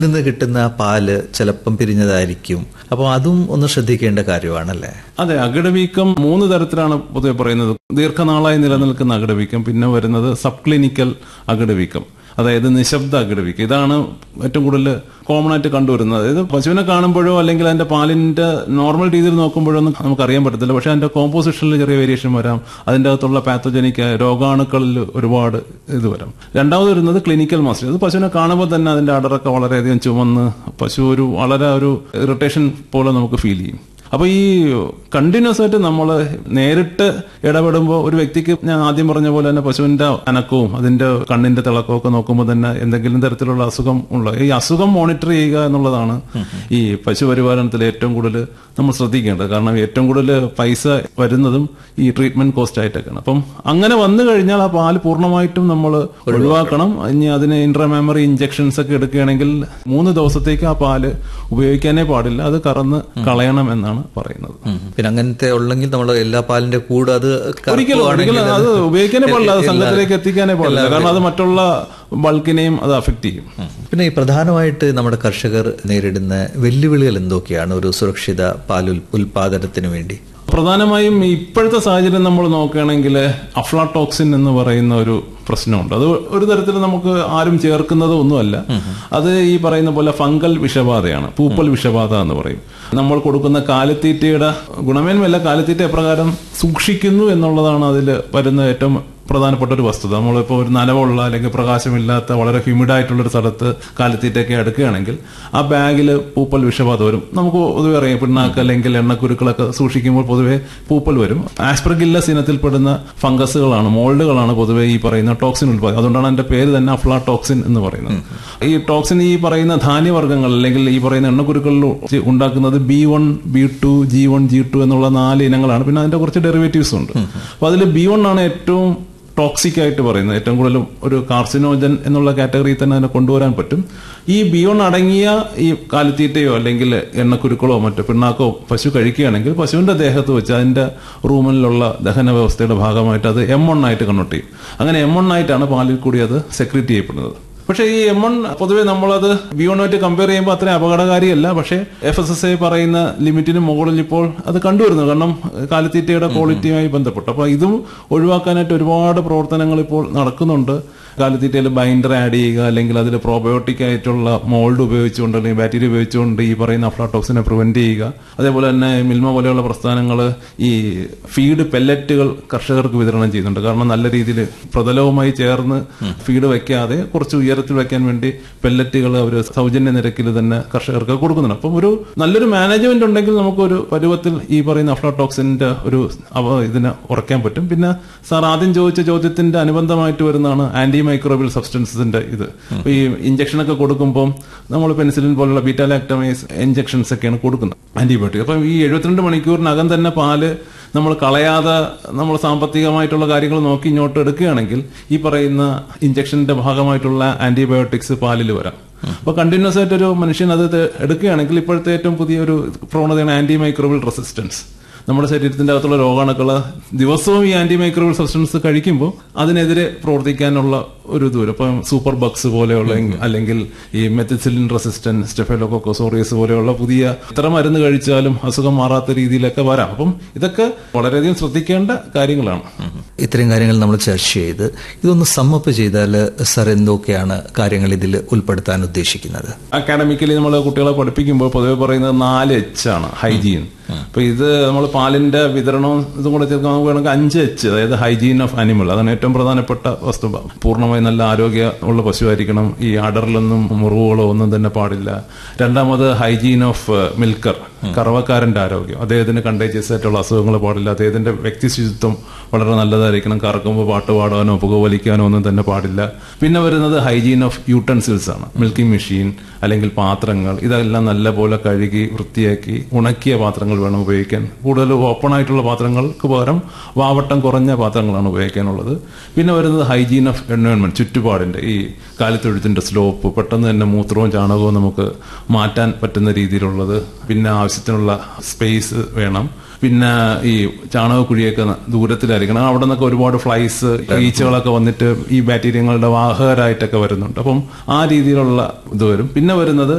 നിന്ന് കിട്ടുന്ന പാല് ചിലപ്പം പിരിഞ്ഞതായിരിക്കും അപ്പോൾ അതും ഒന്ന് ശ്രദ്ധിക്കേണ്ട കാര്യമാണല്ലേ അതെ അകിടവീക്കം മൂന്ന് തരത്തിലാണ് പൊതുവെ പറയുന്നത് ദീർഘനാളായി നിലനിൽക്കുന്ന അകിടവീക്കം പിന്നെ വരുന്നത് സബ് ക്ലിനിക്കൽ അകിടവീക്കം അതായത് നിശബ്ദ അകിടവീക്കം ഇതാണ് ഏറ്റവും കൂടുതൽ കോമൺ ആയിട്ട് കണ്ടുവരുന്നത് അതായത് പശുവിനെ കാണുമ്പോഴോ അല്ലെങ്കിൽ അതിന്റെ പാലിന്റെ നോർമൽ രീതിയിൽ നോക്കുമ്പോഴോ ഒന്നും നമുക്ക് അറിയാൻ പറ്റത്തില്ല പക്ഷെ അതിന്റെ കോമ്പോസിഷനിൽ ചെറിയ വേരിയേഷൻ വരാം അതിന്റെ അകത്തുള്ള പാത്തോജനിക് രോഗാണുക്കളിൽ ഒരുപാട് ഇത് വരാം രണ്ടാമത് വരുന്നത് ക്ലിനിക്കൽ മാസ്റ്റർ ഇത് പശുവിനെ കാണുമ്പോൾ തന്നെ അതിന്റെ അടറൊക്കെ വളരെയധികം ചുമന്ന് പശു ഒരു വളരെ ഒരു ഇറിറ്റേഷൻ പോലെ നമുക്ക് ഫീൽ ചെയ്യും അപ്പൊ ഈ കണ്ടിന്യൂസ് ആയിട്ട് നമ്മൾ നേരിട്ട് ഇടപെടുമ്പോൾ ഒരു വ്യക്തിക്ക് ഞാൻ ആദ്യം പറഞ്ഞ പോലെ തന്നെ പശുവിന്റെ അനക്കവും അതിന്റെ കണ്ണിന്റെ തിളക്കവും ഒക്കെ നോക്കുമ്പോൾ തന്നെ എന്തെങ്കിലും തരത്തിലുള്ള അസുഖം ഉള്ള ഈ അസുഖം മോണിറ്റർ ചെയ്യുക എന്നുള്ളതാണ് ഈ പശു പരിപാലനത്തിൽ ഏറ്റവും കൂടുതൽ നമ്മൾ ശ്രദ്ധിക്കേണ്ടത് കാരണം ഏറ്റവും കൂടുതൽ പൈസ വരുന്നതും ഈ ട്രീറ്റ്മെന്റ് കോസ്റ്റ് ആയിട്ടൊക്കെയാണ് അപ്പം അങ്ങനെ വന്നു കഴിഞ്ഞാൽ ആ പാല് പൂർണ്ണമായിട്ടും നമ്മൾ ഒഴിവാക്കണം ഇനി അതിന് ഇൻട്രാമെമ്മറി ഇഞ്ചക്ഷൻസ് ഒക്കെ എടുക്കുകയാണെങ്കിൽ മൂന്ന് ദിവസത്തേക്ക് ആ പാല് ഉപയോഗിക്കാനേ പാടില്ല അത് കറന്ന് കളയണം എന്നാണ് പറയുന്നത് ഉം. പിന്നെ അങ്ങനത്തെ ഉള്ളെങ്കിൽ നമ്മൾ എല്ലാ പാലിന്റെ കൂടെ അത് ഒരിക്കലും കറക്കുവാണെങ്കിൽ ഒരിക്കലും അത് ഉപയോഗിക്കാനേ പാടില്ല അത് എല്ലാ- സംഘത്തിലേക്ക് എത്തിക്കാനേ പാടില്ല കാരണം അത് മറ്റുള്ള ബൾക്കിനെയും അത് അഫക്ട് ചെയ്യും പിന്നെ ഈ പ്രധാനമായിട്ട് നമ്മുടെ കർഷകർ നേരിടുന്ന വെല്ലുവിളികൾ എന്തൊക്കെയാണ് ഒരു സുരക്ഷിത പാൽ ഉൽ- ഉൽപാദനത്തിന് വേണ്ടി പ്രധാനമായും ഇപ്പോഴത്തെ സാഹചര്യം നമ്മൾ നോക്കുകയാണെങ്കിൽ അഫ്ലാടോക്സിൻ എന്ന് പറയുന്ന ഒരു പ്രശ്നമുണ്ട് അത് ഒരു തരത്തിൽ നമുക്ക് ആരും ചേർക്കുന്നത് ഒന്നുമല്ല അത് ഈ പറയുന്ന പോലെ ഫംഗൽ വിഷബാധയാണ് പൂപ്പൽ വിഷബാധ എന്ന് പറയും നമ്മൾ കൊടുക്കുന്ന കാലിത്തീറ്റയുടെ ഗുണമേന്മയല്ല കാലിത്തീറ്റ എപ്രകാരം സൂക്ഷിക്കുന്നു എന്നുള്ളതാണ് അതിൽ വരുന്ന ഏറ്റവും പ്രധാനപ്പെട്ട ഒരു വസ്തുത നമ്മളിപ്പോൾ ഒരു നനവുള്ള അല്ലെങ്കിൽ പ്രകാശമില്ലാത്ത വളരെ ഹ്യൂമിഡ് ആയിട്ടുള്ള ഒരു സ്ഥലത്ത് കാലിത്തീറ്റയൊക്കെ എടുക്കുകയാണെങ്കിൽ ആ ബാഗിൽ പൂപ്പൽ വിഷബാധ വരും നമുക്ക് പൊതുവെ അറിയാം പിണ്ണാക്ക് അല്ലെങ്കിൽ എണ്ണക്കുരുക്കളൊക്കെ സൂക്ഷിക്കുമ്പോൾ പൊതുവെ പൂപ്പൽ വരും ആസ്പ്രഗില്ലസ് ഇനത്തിൽപ്പെടുന്ന ഫംഗസുകളാണ് മോൾഡുകളാണ് പൊതുവെ ഈ പറയുന്ന ടോക്സിൻ ഉൽപ്പാദനം അതുകൊണ്ടാണ് അതിന്റെ പേര് തന്നെ അഫ്ലാ ടോക്സിൻ എന്ന് പറയുന്നത് ഈ ടോക്സിൻ ഈ പറയുന്ന ധാന്യവർഗ്ഗങ്ങൾ അല്ലെങ്കിൽ ഈ പറയുന്ന എണ്ണക്കുരുക്കളിൽ ഉണ്ടാക്കുന്നത് B one B two G one G two എന്നുള്ള നാല് ഇനങ്ങളാണ് പിന്നെ അതിന്റെ കുറച്ച് ഡെറിവേറ്റീവ്സ് ഉണ്ട് അപ്പൊ അതിൽ ബി വൺ ആണ് ഏറ്റവും ടോക്സിക് ആയിട്ട് പറയുന്നത് ഏറ്റവും കൂടുതൽ ഒരു കാർസിനോജൻ എന്നുള്ള കാറ്റഗറിയിൽ തന്നെ അതിനെ കൊണ്ടുവരാൻ പറ്റും ഈ ബിയോൺ അടങ്ങിയ ഈ കാലിത്തീറ്റയോ അല്ലെങ്കിൽ എണ്ണക്കുരുക്കളോ മറ്റോ പിണ്ണാക്കോ പശു കഴിക്കുകയാണെങ്കിൽ പശുവിന്റെ ദേഹത്ത് വെച്ച് അതിന്റെ റൂമിലുള്ള ദഹന വ്യവസ്ഥയുടെ ഭാഗമായിട്ട് അത് എം വൺ ആയിട്ട് കൺവേർട്ട് ചെയ്യും അങ്ങനെ എം വൺ ആയിട്ടാണ് പാലിൽ കൂടി അത് സെക്രറ്റ് ചെയ്യപ്പെടുന്നത് പക്ഷേ ഈ എം വൺ പൊതുവെ നമ്മളത് ബിയോണുമായിട്ട് കമ്പയർ ചെയ്യുമ്പോൾ അത്രയും അപകടകാരിയല്ല പക്ഷേ എഫ് എസ് എസ് ഐ പറയുന്ന ലിമിറ്റിന് മുകളിൽ ഇപ്പോൾ അത് കണ്ടുവരുന്നു കാരണം കാലിത്തീറ്റയുടെ ക്വാളിറ്റിയുമായി ബന്ധപ്പെട്ട് അപ്പോൾ ഇതും ഒഴിവാക്കാനായിട്ട് ഒരുപാട് പ്രവർത്തനങ്ങൾ ഇപ്പോൾ നടക്കുന്നുണ്ട് കാലിത്തീറ്റയിൽ ബൈൻഡർ ആഡ് ചെയ്യുക അല്ലെങ്കിൽ അതിൽ പ്രോബയോട്ടിക് ആയിട്ടുള്ള മോൾഡ് ഉപയോഗിച്ചുകൊണ്ട് അല്ലെങ്കിൽ ബാക്ടീരിയ ഉപയോഗിച്ചുകൊണ്ട് ഈ പറയുന്ന അഫ്ലാടോക്സിനെ പ്രിവെന്റ് ചെയ്യുക അതേപോലെ തന്നെ മിൽമ പോലെയുള്ള പ്രസ്ഥാനങ്ങൾ ഈ ഫീഡ് പെല്ലറ്റുകൾ കർഷകർക്ക് വിതരണം ചെയ്യുന്നുണ്ട് കാരണം നല്ല രീതിയിൽ പ്രതലവുമായി ചേർന്ന് ഫീഡ് വെക്കാതെ കുറച്ച് ഉയരത്തിൽ വെക്കാൻ വേണ്ടി പെല്ലറ്റുകൾ അവർ സൗജന്യ നിരക്കിൽ തന്നെ കർഷകർക്ക് കൊടുക്കുന്നുണ്ട് അപ്പം ഒരു നല്ലൊരു മാനേജ്മെന്റ് ഉണ്ടെങ്കിൽ നമുക്കൊരു പരുവത്തിൽ ഈ പറയുന്ന അഫ്ലാടോക്സിന്റെ ഒരു അവ ഇതിനെ ഉറക്കാൻ പറ്റും പിന്നെ സാർ ആദ്യം ചോദിച്ച ചോദ്യത്തിന്റെ അനുബന്ധമായിട്ട് വരുന്നതാണ് ആന്റി മൈക്രോബിയൽ സബ്സ്റ്റൻസിന്റെ ഇത് അപ്പൊ ഈ ഇഞ്ചക്ഷൻ ഒക്കെ കൊടുക്കുമ്പോൾ നമ്മൾ പെൻസിലിൻ പോലുള്ള ബീറ്റാലാക്ടമൈസ് ഇഞ്ചക്ഷൻസ് ഒക്കെയാണ് കൊടുക്കുന്നത് ആന്റിബയോട്ടിക് അപ്പം ഈ എഴുപത്തിരണ്ട് മണിക്കൂറിനകം തന്നെ പാല് നമ്മൾ കളയാതെ നമ്മൾ സാമ്പത്തികമായിട്ടുള്ള കാര്യങ്ങൾ നോക്കി ഇങ്ങോട്ട് എടുക്കുകയാണെങ്കിൽ ഈ പറയുന്ന ഇഞ്ചക്ഷന്റെ ഭാഗമായിട്ടുള്ള ആന്റിബയോട്ടിക്സ് പാലിൽ വരാം അപ്പൊ കണ്ടിന്യൂസ് ആയിട്ട് ഒരു മനുഷ്യൻ അത് എടുക്കുകയാണെങ്കിൽ ഇപ്പോഴത്തെ ഏറ്റവും പുതിയൊരു പ്രവണതയാണ് ആന്റി മൈക്രോബിയൽ റെസിസ്റ്റൻസ് നമ്മുടെ ശരീരത്തിന്റെ അകത്തുള്ള രോഗാണുക്കൾ ദിവസവും ഈ ആന്റി മൈക്രോബിയൽ സബ്സ്റ്റൻസ് കഴിക്കുമ്പോൾ അതിനെതിരെ പ്രവർത്തിക്കാനുള്ള ഒരു ദൂരം ഇപ്പം സൂപ്പർ ബക്സ് പോലെയുള്ള അല്ലെങ്കിൽ ഈ മെത്തിസിലിൻ റെസിസ്റ്റന്റ് സ്റ്റെഫലോക്കോസോറിയസ് പോലെയുള്ള പുതിയ എത്ര മരുന്ന് കഴിച്ചാലും അസുഖം മാറാത്ത രീതിയിലൊക്കെ വരാം അപ്പം ഇതൊക്കെ വളരെയധികം ശ്രദ്ധിക്കേണ്ട കാര്യങ്ങളാണ് ഇത്രയും കാര്യങ്ങൾ നമ്മൾ ചർച്ച ചെയ്ത് ഇതൊന്ന് സമ്മപ്പ് ചെയ്താൽ സർ എന്തൊക്കെയാണ് കാര്യങ്ങൾ ഇതിൽ ഉൾപ്പെടുത്താൻ ഉദ്ദേശിക്കുന്നത് അക്കാഡമിക്കലി നമ്മൾ കുട്ടികളെ പഠിപ്പിക്കുമ്പോൾ പൊതുവെ പറയുന്നത് നാല് എച്ച് ആണ് ഹൈജീൻ അപ്പൊ ഇത് നമ്മൾ പാലിന്റെ വിതരണവും ഇതും കൂടെ ചേർക്കാൻ നമുക്ക് വേണമെങ്കിൽ അഞ്ച് എച്ച് അതായത് ഹൈജീൻ ഓഫ് അനിമൽ അതാണ് ഏറ്റവും പ്രധാനപ്പെട്ട വസ്തു പൂർണ്ണമായി നല്ല ആരോഗ്യ ഉള്ള പശുവായിരിക്കണം ഈ അടറിലൊന്നും മുറിവുകളോ ഒന്നും തന്നെ പാടില്ല രണ്ടാമത് ഹൈജീൻ ഓഫ് മിൽക്കർ കറവക്കാരന്റെ ആരോഗ്യം അദ്ദേഹത്തിന് കണ്ടേജിയസ് ആയിട്ടുള്ള അസുഖങ്ങൾ പാടില്ല അദ്ദേഹത്തിന്റെ വ്യക്തി ശുചിത്വം വളരെ നല്ലതായിരിക്കണം കറക്കുമ്പോൾ പാട്ട് പാടാനോ പുകവലിക്കാനോ ഒന്നും തന്നെ പാടില്ല പിന്നെ വരുന്നത് ഹൈജീൻ ഓഫ് യൂട്ടൻസിൽസ് ആണ് മിൽക്കിംഗ് മെഷീൻ അല്ലെങ്കിൽ പാത്രങ്ങൾ ഇതെല്ലാം നല്ലപോലെ കഴുകി വൃത്തിയാക്കി ഉണക്കിയ പാത്രങ്ങൾ വേണം ഉപയോഗിക്കാൻ കൂടുതൽ ഓപ്പൺ ആയിട്ടുള്ള പാത്രങ്ങൾക്ക് പകരം വാവട്ടം കുറഞ്ഞ പാത്രങ്ങളാണ് ഉപയോഗിക്കാനുള്ളത് പിന്നെ വരുന്നത് ഹൈജീൻ ഓഫ് എൻവയോൺമെന്റ് ചുറ്റുപാടിന്റെ ഈ കാലിത്തൊഴുത്തിന്റെ സ്ലോപ്പ് പെട്ടെന്ന് തന്നെ മൂത്രവും ചാണകവും നമുക്ക് മാറ്റാൻ പറ്റുന്ന രീതിയിലുള്ളത് പിന്നെ ആവശ്യത്തിനുള്ള സ്പേസ് വേണം പിന്നെ ഈ ചാണകക്കുഴിയൊക്കെ ദൂരത്തിലായിരിക്കണം അവിടെ നിന്നൊക്കെ ഒരുപാട് ഫ്ലൈസ് ഈച്ചകളൊക്കെ വന്നിട്ട് ഈ ബാക്ടീരിയങ്ങളുടെ വാഹകരായിട്ടൊക്കെ വരുന്നുണ്ട് അപ്പം ആ രീതിയിലുള്ള ഇത് വരും പിന്നെ വരുന്നത്